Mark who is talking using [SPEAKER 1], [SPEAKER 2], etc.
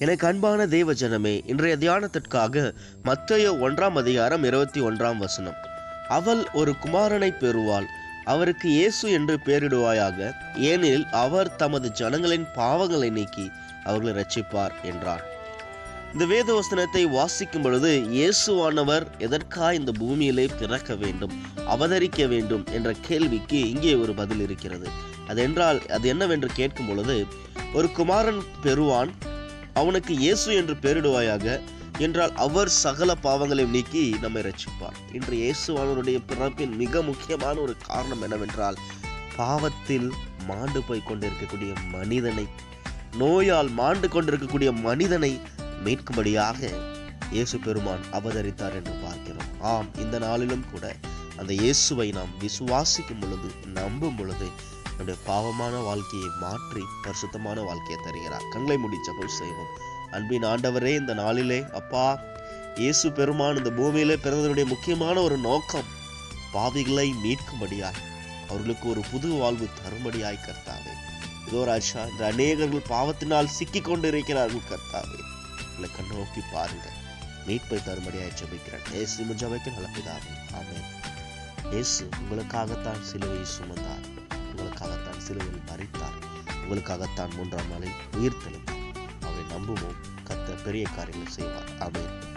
[SPEAKER 1] எனக்கு அன்பான தேவ ஜனமே இன்றைய தியானத்திற்காக மத்தேயு ஒன்றாம் அதிகாரம் இருபத்தி ஒன்றாம் வசனம் அவள் ஒரு குமாரனை பெறுவாள் அவருக்கு இயேசு என்று பெயரிடுவாயாக ஏனெனில் அவர் தமது ஜனங்களின் பாவங்களை நீக்கி அவர்களை ரட்சிப்பார் என்றார் இந்த வேத வசனத்தை வாசிக்கும் பொழுது இயேசுவானவர் எதற்காக இந்த பூமியிலே பிறக்க வேண்டும் அவதரிக்க வேண்டும் என்ற கேள்விக்கு இங்கே ஒரு பதில் இருக்கிறது அதென்றால் அது என்னவென்று கேட்கும் பொழுது ஒரு குமாரன் பெறுவான் அவனுக்கு இயேசு என்று பெயரிடுவாயாக என்றால் அவர் சகல பாவங்களையும் நீக்கி நம்மை ரட்சிப்பார் இன்று இயேசுவானவருடைய பிறப்பின் மிக முக்கியமான ஒரு காரணம் என்னவென்றால் பாவத்தில் மாண்டு போய் கொண்டிருக்கக்கூடிய மனிதனை நோயால் மாண்டு கொண்டிருக்கக்கூடிய மனிதனை மீட்கும்படியாக இயேசு பெருமான் அவதரித்தார் என்று பார்க்கிறோம் ஆம் இந்த நாளிலும் கூட அந்த இயேசுவை நாம் விசுவாசிக்கும் பொழுது நம்பும் பொழுது நம்முடைய பாவமான வாழ்க்கையை மாற்றி பரிசுத்தமான வாழ்க்கையை தருகிறார் கண்களை மூடி ஜெபம் செய்வோம் அன்பின் ஆண்டவரே இந்த நாளிலே அப்பா இயேசு பெருமான் இந்த பூமியிலே பிறந்ததனுடைய முக்கியமான ஒரு நோக்கம் பாவிகளை மீட்கும்படியாய் அவர்களுக்கு ஒரு புது வாழ்வு தரும்படியாய் கர்த்தாவே இதோ ராஜா இந்த அநேகர்கள் பாவத்தினால் சிக்கிக் கொண்டு இருக்கிறார்கள் கர்த்தாவே உங்களை கண்ணோக்கி பாருங்க மீட்பை தரும்படியாய் ஜெபிக்கிறேன் ஏசு ஜபைக்கு நல்ல பிதாவே ஆமென் இயேசு உங்களுக்காகத்தான் சிலுவை சுமந்தார் உங்களுக்காகத்தான் சிலுவையில் மறித்தார் உங்களுக்காகத்தான் மூன்றாம் நாளில் உயிர் தெளிந்தார் அவரை நம்புவோம் கத்த பெரிய காரியங்கள் செய்வார் ஆமென்